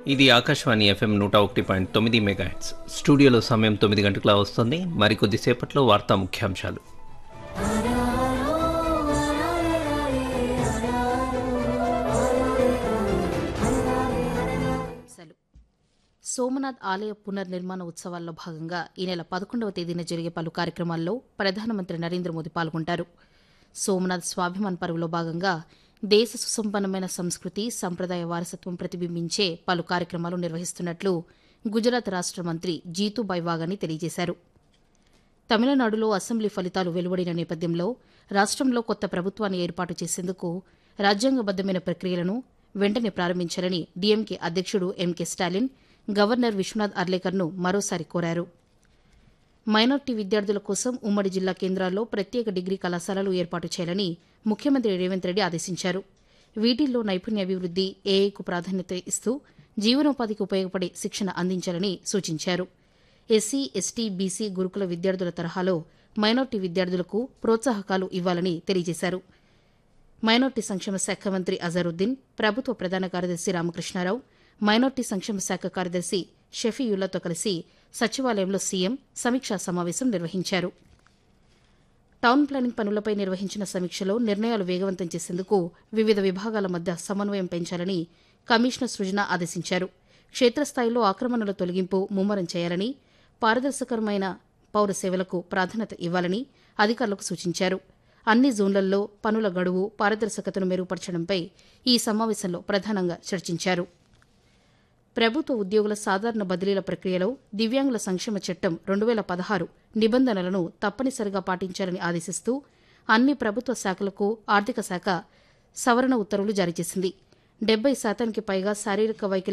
ఇది ఆకాశవాణి ఎఫ్ఎం నూట ఒకటి పాయింట్ తొమ్మిది మెగాహెట్స్ స్టూడియోలో సమయం తొమ్మిది గంటల వస్తుంది మరికొద్దిసేపట్లో వార్తా ముఖ్యాంశాలు అంశాలు సోమనాథ్ ఆలయ పునర్నిర్మాణ ఉత్సవాల్లో భాగంగా ఈ నెల పదకొండవ తేదీన జరిగే పలు కార్యక్రమాల్లో ప్రధానమంత్రి నరేంద్ర మోదీ పాల్గొంటారు సోమనాథ్ స్వాభిమాన్ పరువులో భాగంగా దేశ సుసంపన్నమైన సంస్కృతి సంప్రదాయ వారసత్వం ప్రతిబింబించే పలు కార్యక్రమాలు నిర్వహిస్తున్నట్లు గుజరాత్ రాష్ట మంత్రి జీతుబాయ్ వాగాని తెలియజేశారు తమిళనాడులో అసెంబ్లీ ఫలితాలు వెలువడిన నేపథ్యంలో రాష్ట్రంలో కొత్త ప్రభుత్వాన్ని ఏర్పాటు చేసేందుకు రాజ్యాంగబద్దమైన ప్రక్రియలను వెంటనే ప్రారంభించాలని డీఎంకే అధ్యక్షుడు ఎంకే స్టాలిన్ గవర్నర్ విశ్వనాథ్ అర్లేకర్ను మరోసారి కోరారు మైనార్టీ విద్యార్థుల కోసం ఉమ్మడి జిల్లా కేంద్రాల్లో ప్రత్యేక డిగ్రీ కళాశాలలు ఏర్పాటు చేయాలని ముఖ్యమంత్రి రేవంత్ రెడ్డి ఆదేశించారు వీటిల్లో నైపుణ్యాభివృద్ది ఏఐకు ప్రాధాన్యత ఇస్తూ జీవనోపాధికి ఉపయోగపడే శిక్షణ అందించాలని సూచించారు ఎస్సీ ఎస్టీ బీసీ గురుకుల విద్యార్థుల తరహాలో మైనార్టీ విద్యార్థులకు ప్రోత్సాహకాలు ఇవ్వాలని తెలియజేశారు మైనార్టీ సంక్షేమ శాఖ మంత్రి అజరుద్దీన్ ప్రభుత్వ ప్రధాన కార్యదర్శి రామకృష్ణారావు మైనార్టీ సంక్షేమ శాఖ కార్యదర్శి షఫీయుల్లాతో కలిసి సచివాలయంలో సీఎం సమీక్షా సమావేశం నిర్వహించారు టౌన్ ప్లానింగ్ పనులపై నిర్వహించిన సమీక్షలో నిర్ణయాలు వేగవంతం చేసేందుకు వివిధ విభాగాల మధ్య సమన్వయం పెంచాలని కమిషనర్ సృజన ఆదేశించారు క్షేత్రస్థాయిలో ఆక్రమణల తొలగింపు ముమ్మరం చేయాలని పారదర్శకరమైన పౌర సేవలకు ప్రాధాన్యత ఇవ్వాలని అధికారులకు సూచించారు అన్ని జోన్లలో పనుల గడువు పారదర్శకతను మెరుగుపరచడంపై ఈ సమావేశంలో ప్రధానంగా చర్చించారు ప్రభుత్వ ఉద్యోగుల సాధారణ బదిలీల ప్రక్రియలో దివ్యాంగుల సంక్షేమ చట్టం రెండు వేల పదహారు నిబంధనలను తప్పనిసరిగా పాటించాలని ఆదేశిస్తూ అన్ని ప్రభుత్వ శాఖలకు ఆర్థిక శాఖ సవరణ ఉత్తర్వులు జారీ చేసింది డెబ్బై శాతానికి పైగా శారీరక వైకల్యం